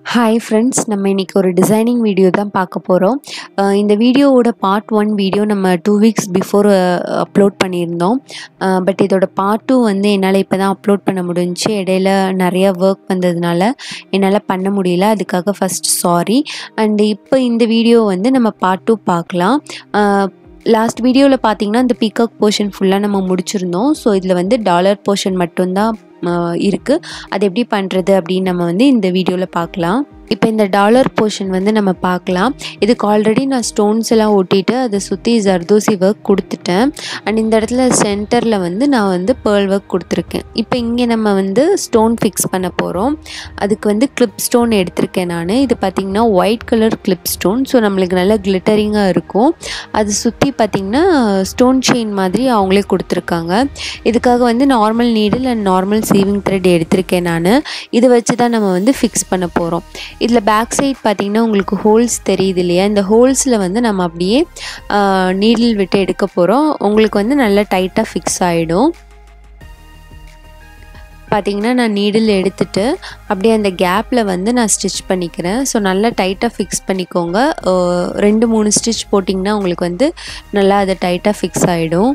hi friends நம்ம இன்றைக்கி ஒரு டிசைனிங் வீடியோ தான் பார்க்க போகிறோம் இந்த வீடியோவோட பார்ட் ஒன் வீடியோ நம்ம டூ வீக்ஸ் பிஃபோர் அப்லோட் பண்ணியிருந்தோம் பட் இதோட பார்ட் டூ வந்து என்னால் இப்போ தான் அப்லோட் பண்ண முடிஞ்சுச்சு இடையில நிறைய ஒர்க் வந்ததுனால என்னால் பண்ண முடியல அதுக்காக ஃபஸ்ட் சாரி அண்ட் இப்போ இந்த வீடியோ வந்து நம்ம பார்ட் டூ பார்க்கலாம் லாஸ்ட் வீடியோவில் பார்த்தீங்கன்னா இந்த பீகாக் போர்ஷன் ஃபுல்லாக நம்ம முடிச்சிருந்தோம் ஸோ இதில் வந்து டாலர் போர்ஷன் மட்டும்தான் இருக்குது அது எப்படி பண்ணுறது அப்படின்னு நம்ம வந்து இந்த வீடியோவில் பார்க்கலாம் இப்போ இந்த டாலர் போர்ஷன் வந்து நம்ம பார்க்கலாம் இதுக்கு ஆல்ரெடி நான் ஸ்டோன்ஸ் எல்லாம் ஒட்டிட்டு அதை சுற்றி ஜர்தோசி ஒர்க் கொடுத்துட்டேன் அண்ட் இந்த இடத்துல சென்டரில் வந்து நான் வந்து பேர்ல் ஒர்க் கொடுத்துருக்கேன் இப்போ இங்கே நம்ம வந்து ஸ்டோன் ஃபிக்ஸ் பண்ண போகிறோம் அதுக்கு வந்து கிளிப் ஸ்டோன் எடுத்திருக்கேன் நான் இது பார்த்திங்கன்னா white colour clip stone so நம்மளுக்கு நல்லா கிளிட்டரிங்காக இருக்கும் அது சுற்றி பார்த்திங்கன்னா ஸ்டோன் செயின் மாதிரி அவங்களே கொடுத்துருக்காங்க இதுக்காக வந்து normal needle and normal sewing thread எடுத்திருக்கேன் நான் இதை வச்சு தான் நம்ம வந்து ஃபிக்ஸ் பண்ண போகிறோம் இதில் பேக் சைட் பார்த்திங்கன்னா உங்களுக்கு ஹோல்ஸ் தெரியுது இல்லையா இந்த ஹோல்ஸில் வந்து நம்ம அப்படியே நீடில் விட்டு எடுக்க போகிறோம் உங்களுக்கு வந்து நல்லா டைட்டாக ஃபிக்ஸ் ஆகிடும் பார்த்திங்கன்னா நான் நீடில் எடுத்துட்டு அப்படியே அந்த கேப்பில் வந்து நான் ஸ்டிச் பண்ணிக்கிறேன் ஸோ நல்லா டைட்டாக ஃபிக்ஸ் பண்ணிக்கோங்க ரெண்டு மூணு ஸ்டிச் போட்டிங்கன்னா உங்களுக்கு வந்து நல்லா அது டைட்டாக ஃபிக்ஸ் ஆகிடும்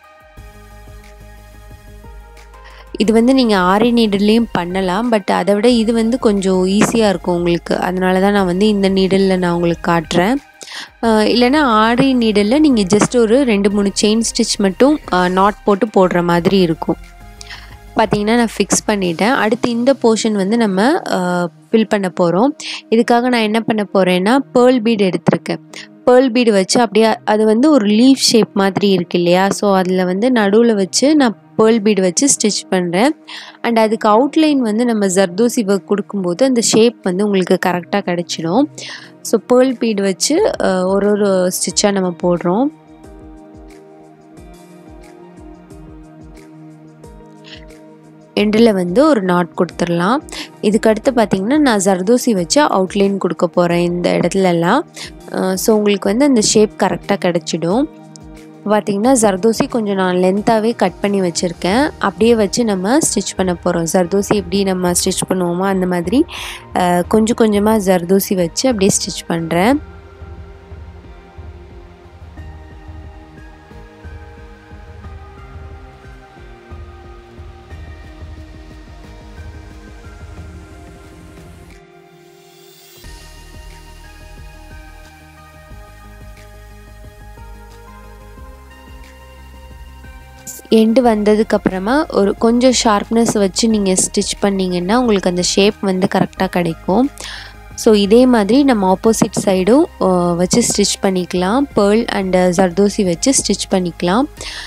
இது வந்து நீங்கள் ஆரி நீடில்லையும் பண்ணலாம் பட் அதை விட இது வந்து கொஞ்சம் ஈஸியாக இருக்கும் உங்களுக்கு அதனால தான் நான் வந்து இந்த நீடிலில் நான் உங்களுக்கு காட்டுறேன் இல்லைனா ஆரி நீடிலில் நீங்கள் ஜஸ்ட் ஒரு ரெண்டு மூணு செயின் ஸ்டிச் மட்டும் நாட் போட்டு போடுற மாதிரி இருக்கும் பார்த்தீங்கன்னா நான் ஃபிக்ஸ் பண்ணிட்டேன் அடுத்து இந்த போர்ஷன் வந்து நம்ம ஃபில் பண்ண போகிறோம் இதுக்காக நான் என்ன பண்ண போகிறேன்னா பேர்ல் பீடு எடுத்திருக்கேன் பேர்ல் பீடு வச்சு அப்படியே அது வந்து ஒரு லீஃப் ஷேப் மாதிரி இருக்கு இல்லையா ஸோ அதில் வந்து நடுவில் வச்சு நான் பேர்ல் பீடு வச்சு ஸ்டிச் பண்ணுறேன் அண்ட் அதுக்கு அவுட்லைன் வந்து நம்ம ஜர்தோசி ஒர்க் கொடுக்கும்போது அந்த ஷேப் வந்து உங்களுக்கு கரெக்டாக கிடச்சிடும் ஸோ பேர்ல் பீடு வச்சு ஒரு ஒரு ஸ்டிச்சாக நம்ம போடுறோம் எண்டில் வந்து ஒரு நாட் கொடுத்துடலாம் இதுக்கடுத்து பார்த்திங்கன்னா நான் ஜர்தோசி வச்சு அவுட்லைன் கொடுக்க போகிறேன் இந்த இடத்துலலாம் ஸோ உங்களுக்கு வந்து அந்த ஷேப் கரெக்டாக கிடச்சிடும் பார்த்திங்கன்னா ஜர்தோசி கொஞ்சம் நான் லென்த்தாகவே கட் பண்ணி வச்சுருக்கேன் அப்படியே வச்சு நம்ம ஸ்டிச் பண்ண போகிறோம் ஜர்தோசி எப்படி நம்ம ஸ்டிச் பண்ணுவோமோ அந்த மாதிரி கொஞ்சம் கொஞ்சமாக ஜர்தோசி வச்சு அப்படியே ஸ்டிச் பண்ணுறேன் எண்டு வந்ததுக்கப்புறமா ஒரு கொஞ்சம் ஷார்ப்னஸ் வச்சு நீங்கள் ஸ்டிச் பண்ணிங்கன்னா உங்களுக்கு அந்த ஷேப் வந்து கரெக்டாக கிடைக்கும் ஸோ இதே மாதிரி நம்ம ஆப்போசிட் சைடும் வச்சு ஸ்டிச் பண்ணிக்கலாம் பேர்ல் அண்டு ஜர்தோசி வச்சு ஸ்டிச் பண்ணிக்கலாம்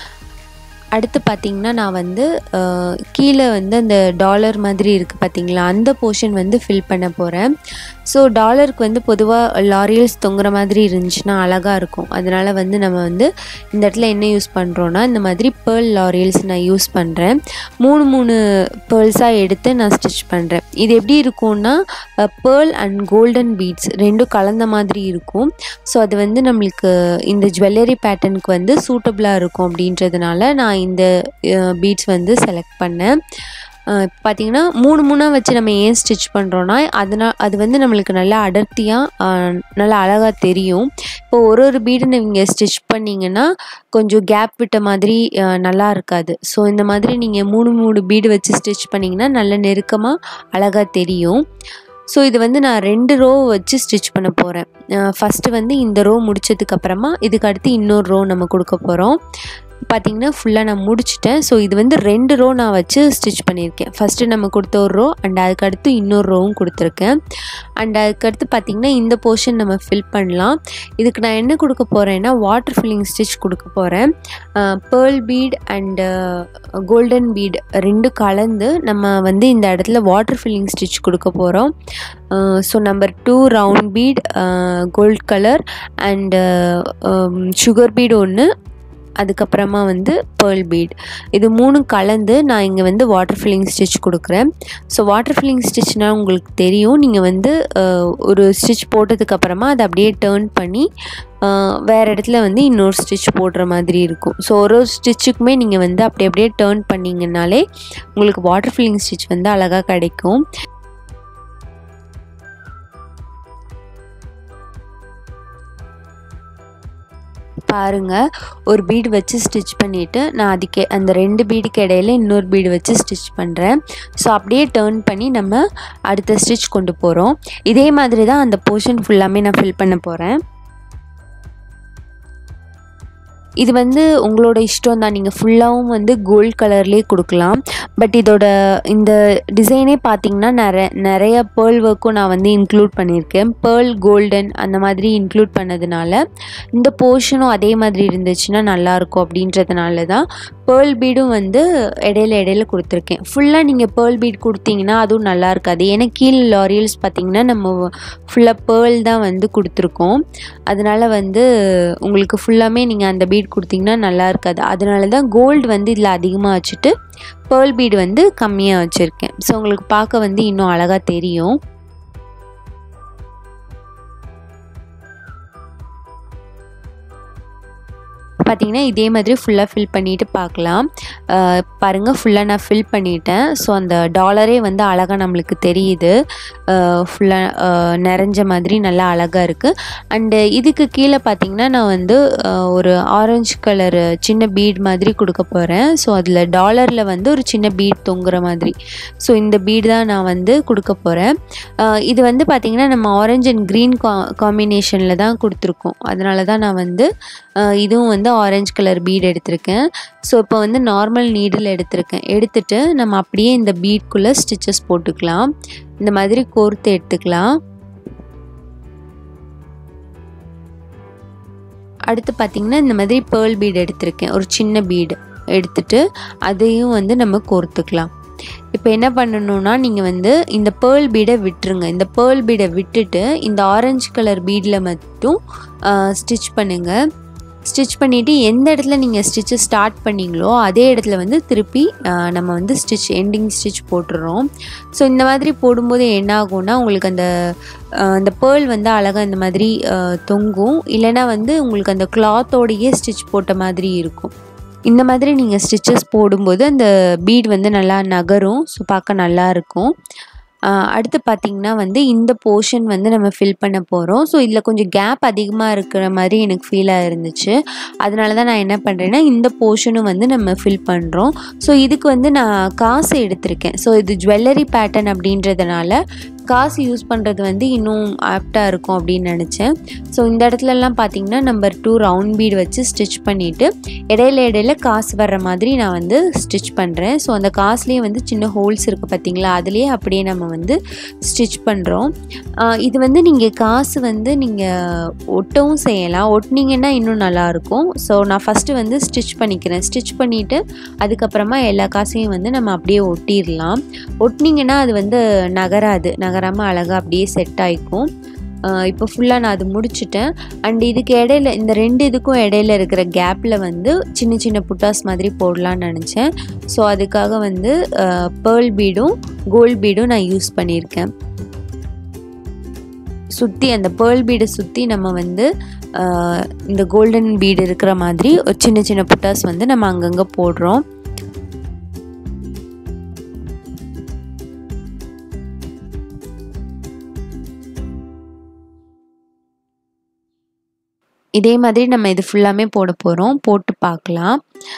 அடுத்து பார்த்திங்கன்னா நான் வந்து கீழே வந்து அந்த டாலர் மாதிரி இருக்குது பார்த்திங்களா அந்த போர்ஷன் வந்து ஃபில் பண்ண போகிறேன் ஸோ டாலருக்கு வந்து பொதுவாக லாரியல்ஸ் தொங்குற மாதிரி இருந்துச்சுன்னா அழகாக இருக்கும் அதனால் வந்து நம்ம வந்து இந்த இடத்துல என்ன யூஸ் பண்ணுறோன்னா இந்த மாதிரி பேர்ல் லாரியல்ஸ் நான் யூஸ் பண்ணுறேன் மூணு மூணு பேர்ல்ஸாக எடுத்து நான் ஸ்டிச் பண்ணுறேன் இது எப்படி இருக்கும்னா பேர்ல் அண்ட் கோல்டன் பீட்ஸ் ரெண்டும் கலந்த மாதிரி இருக்கும் ஸோ அது வந்து நம்மளுக்கு இந்த ஜுவல்லரி பேட்டர்னுக்கு வந்து சூட்டபுளாக இருக்கும் அப்படின்றதுனால நான் இந்த பீட்ஸ் வந்து செலக்ட் பண்ணேன் பார்த்திங்கன்னா மூணு மூணாக வச்சு நம்ம ஏன் ஸ்டிச் பண்ணுறோன்னா அதனால் அது வந்து நம்மளுக்கு நல்லா அடர்த்தியாக நல்லா அழகாக தெரியும் இப்போ ஒரு ஒரு பீடு நீங்கள் ஸ்டிச் பண்ணிங்கன்னா கொஞ்சம் கேப் விட்ட மாதிரி நல்லா இருக்காது ஸோ இந்த மாதிரி நீங்கள் மூணு மூணு பீடு வச்சு ஸ்டிச் பண்ணிங்கன்னா நல்ல நெருக்கமாக அழகாக தெரியும் ஸோ இது வந்து நான் ரெண்டு ரோ வச்சு ஸ்டிச் பண்ண போகிறேன் ஃபஸ்ட்டு வந்து இந்த ரோ முடிச்சதுக்கப்புறமா இதுக்கு அடுத்து இன்னொரு ரோ நம்ம கொடுக்க போகிறோம் பார்த்திங்கன்னா ஃபுல்லாக நான் முடிச்சிட்டேன் ஸோ இது வந்து ரெண்டு ரோ நான் வச்சு ஸ்டிச் பண்ணியிருக்கேன் ஃபஸ்ட்டு நம்ம கொடுத்த ஒரு ரோ அண்ட் அதுக்கடுத்து இன்னொரு ரோவும் கொடுத்துருக்கேன் அண்ட் அதுக்கடுத்து பார்த்திங்கன்னா இந்த போர்ஷன் நம்ம ஃபில் பண்ணலாம் இதுக்கு நான் என்ன கொடுக்க போகிறேன்னா வாட்டர் ஃபில்லிங் ஸ்டிச் கொடுக்க போகிறேன் pearl bead and golden bead ரெண்டு கலந்து நம்ம வந்து இந்த இடத்துல வாட்டர் ஃபில்லிங் ஸ்டிச் கொடுக்க போகிறோம் so number two round bead gold colour and sugar bead ஒன்று அதுக்கப்புறமா வந்து பேர்ல் பீட் இது மூணும் கலந்து நான் இங்கே வந்து வாட்டர் ஃபில்லிங் ஸ்டிச் கொடுக்குறேன் ஸோ வாட்டர் ஃபில்லிங் ஸ்டிச்னால் உங்களுக்கு தெரியும் நீங்கள் வந்து ஒரு ஸ்டிச் போட்டதுக்கப்புறமா அதை அப்படியே டேர்ன் பண்ணி வேறு இடத்துல வந்து இன்னொரு ஸ்டிச் போடுற மாதிரி இருக்கும் ஸோ ஒரு ஒரு ஸ்டிச்சுக்குமே நீங்கள் வந்து அப்படி அப்படியே டேர்ன் பண்ணிங்கனாலே உங்களுக்கு வாட்டர் ஃபில்லிங் ஸ்டிச் வந்து அழகாக கிடைக்கும் பாருங்கள் ஒரு பீடு வச்சு ஸ்டிச் பண்ணிவிட்டு நான் அதுக்கு அந்த ரெண்டு பீடுக்கு இடையில இன்னொரு பீடு வச்சு ஸ்டிச் பண்ணுறேன் ஸோ அப்படியே டேர்ன் பண்ணி நம்ம அடுத்த ஸ்டிச் கொண்டு போகிறோம் இதே மாதிரி தான் அந்த போர்ஷன் ஃபுல்லாமே நான் ஃபில் பண்ண போகிறேன் இது வந்து உங்களோட இஷ்டம் தான் நீங்கள் ஃபுல்லாகவும் வந்து கோல்ட் கலர்லேயே கொடுக்கலாம் பட் இதோட இந்த டிசைனே பார்த்தீங்கன்னா நிறைய நிறைய பேர்ல் ஒர்க்கும் நான் வந்து இன்க்ளூட் பண்ணியிருக்கேன் பேர்ல் கோல்டன் அந்த மாதிரி இன்க்ளூட் பண்ணதுனால இந்த போர்ஷனும் அதே மாதிரி இருந்துச்சுன்னா நல்லாயிருக்கும் அப்படின்றதுனால தான் பேர்ல் பீடும் வந்து இடையில இடையில கொடுத்துருக்கேன் ஃபுல்லாக நீங்கள் பேர்ல் பீட் கொடுத்தீங்கன்னா அதுவும் நல்லா இருக்காது ஏன்னா கீழே லாரியல்ஸ் பார்த்தீங்கன்னா நம்ம ஃபுல்லாக பேர்ல் தான் வந்து கொடுத்துருக்கோம் அதனால் வந்து உங்களுக்கு ஃபுல்லாமே நீங்கள் அந்த பீட் கொடுத்தீங்கன்னா நல்லா இருக்காது அதனால தான் கோல்டு வந்து இதில் அதிகமாக வச்சுட்டு பேர்ல் பீடு வந்து கம்மியாக வச்சுருக்கேன் ஸோ உங்களுக்கு பார்க்க வந்து இன்னும் அழகாக தெரியும் பார்த்தீங்கன்னா இதே மாதிரி ஃபுல்லாக ஃபில் பண்ணிவிட்டு பார்க்கலாம் பாருங்கள் ஃபுல்லாக நான் ஃபில் பண்ணிட்டேன் ஸோ அந்த டாலரே வந்து அழகாக நம்மளுக்கு தெரியுது ஃபுல்லாக நிறைஞ்ச மாதிரி நல்லா அழகாக இருக்குது அண்டு இதுக்கு கீழே பார்த்தீங்கன்னா நான் வந்து ஒரு ஆரஞ்சு கலர் சின்ன பீட் மாதிரி கொடுக்க போகிறேன் ஸோ அதில் டாலரில் வந்து ஒரு சின்ன பீட் தொங்குற மாதிரி ஸோ இந்த பீட் தான் நான் வந்து கொடுக்க போகிறேன் இது வந்து பார்த்திங்கன்னா நம்ம ஆரஞ்சு அண்ட் க்ரீன் கா காம்பினேஷனில் தான் கொடுத்துருக்கோம் அதனால தான் நான் வந்து இதுவும் வந்து ஆரஞ்சு கலர் பீட் எடுத்திருக்கேன் ஸோ இப்போ வந்து நார்மல் நீடில் எடுத்திருக்கேன் எடுத்துட்டு நம்ம அப்படியே இந்த பீட்குள்ளே ஸ்டிச்சஸ் போட்டுக்கலாம் இந்த மாதிரி கோர்த்து எடுத்துக்கலாம் அடுத்து பார்த்திங்கன்னா இந்த மாதிரி பேர்ல் பீடு எடுத்திருக்கேன் ஒரு சின்ன பீடு எடுத்துட்டு அதையும் வந்து நம்ம கோர்த்துக்கலாம் இப்போ என்ன பண்ணணும்னா நீங்கள் வந்து இந்த பேர்ல் பீடை விட்டுருங்க இந்த பேர்ல் பீடை விட்டுட்டு இந்த ஆரஞ்சு கலர் பீடில் மட்டும் ஸ்டிச் பண்ணுங்கள் ஸ்டிச் பண்ணிவிட்டு எந்த இடத்துல நீங்கள் ஸ்டிச்சு ஸ்டார்ட் பண்ணிங்களோ அதே இடத்துல வந்து திருப்பி நம்ம வந்து ஸ்டிச் எண்டிங் ஸ்டிச் போட்டுடுறோம் ஸோ இந்த மாதிரி போடும்போது என்ன ஆகும்னா உங்களுக்கு அந்த அந்த பேர்ல் வந்து அழகாக இந்த மாதிரி தொங்கும் இல்லைனா வந்து உங்களுக்கு அந்த கிளாத்தோடையே ஸ்டிச் போட்ட மாதிரி இருக்கும் இந்த மாதிரி நீங்கள் ஸ்டிச்சஸ் போடும்போது அந்த பீட் வந்து நல்லா நகரும் ஸோ பார்க்க நல்லாயிருக்கும் அடுத்து பார்த்திங்கன்னா வந்து இந்த போர்ஷன் வந்து நம்ம ஃபில் பண்ண போகிறோம் ஸோ இதில் கொஞ்சம் கேப் அதிகமாக இருக்கிற மாதிரி எனக்கு ஃபீலாக இருந்துச்சு அதனால தான் நான் என்ன பண்ணுறேன்னா இந்த போர்ஷனும் வந்து நம்ம ஃபில் பண்ணுறோம் ஸோ இதுக்கு வந்து நான் காசு எடுத்திருக்கேன் ஸோ இது ஜுவல்லரி பேட்டர்ன் அப்படின்றதுனால காசு யூஸ் பண்ணுறது வந்து இன்னும் ஆப்டாக இருக்கும் அப்படின்னு நினச்சேன் ஸோ இந்த இடத்துலலாம் பார்த்தீங்கன்னா நம்பர் டூ ரவுண்ட் பீடு வச்சு ஸ்டிச் பண்ணிவிட்டு இடையில இடையில காசு வர்ற மாதிரி நான் வந்து ஸ்டிச் பண்ணுறேன் ஸோ அந்த காசுலேயே வந்து சின்ன ஹோல்ஸ் இருக்குது பார்த்தீங்களா அதுலேயே அப்படியே நம்ம வந்து ஸ்டிச் பண்ணுறோம் இது வந்து நீங்கள் காசு வந்து நீங்கள் ஒட்டவும் செய்யலாம் ஒட்டினீங்கன்னா இன்னும் நல்லாயிருக்கும் ஸோ நான் ஃபஸ்ட்டு வந்து ஸ்டிச் பண்ணிக்கிறேன் ஸ்டிச் பண்ணிவிட்டு அதுக்கப்புறமா எல்லா காசையும் வந்து நம்ம அப்படியே ஒட்டிடலாம் ஒட்டினீங்கன்னா அது வந்து நகராது நகராமல் அழகாக அப்படியே செட் ஆகிக்கும் இப்போ ஃபுல்லாக நான் அது முடிச்சுட்டேன் அண்ட் இதுக்கு இடையில இந்த ரெண்டு இதுக்கும் இடையில இருக்கிற கேப்பில் வந்து சின்ன சின்ன புட்டாஸ் மாதிரி போடலான்னு நினச்சேன் ஸோ அதுக்காக வந்து பேர்ல் பீடும் கோல்ட் பீடும் நான் யூஸ் பண்ணியிருக்கேன் சுற்றி அந்த பேர்ல் பீடை சுற்றி நம்ம வந்து இந்த கோல்டன் பீடு இருக்கிற மாதிரி ஒரு சின்ன சின்ன புட்டாஸ் வந்து நம்ம அங்கங்கே போடுறோம் இதே மாதிரி நம்ம இது ஃபுல்லாமே போட போகிறோம் போட்டு பார்க்கலாம்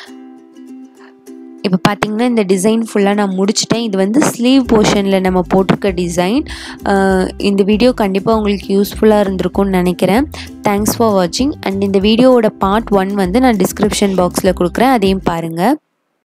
இப்போ பார்த்தீங்கன்னா இந்த டிசைன் ஃபுல்லாக நான் முடிச்சிட்டேன் இது வந்து ஸ்லீவ் போர்ஷனில் நம்ம போட்டிருக்க டிசைன் இந்த வீடியோ கண்டிப்பாக உங்களுக்கு யூஸ்ஃபுல்லாக இருந்திருக்கும்னு நினைக்கிறேன் தேங்க்ஸ் ஃபார் வாட்சிங் அண்ட் இந்த வீடியோவோட பார்ட் ஒன் வந்து நான் டிஸ்கிரிப்ஷன் பாக்ஸில் கொடுக்குறேன் அதையும் பாருங்கள்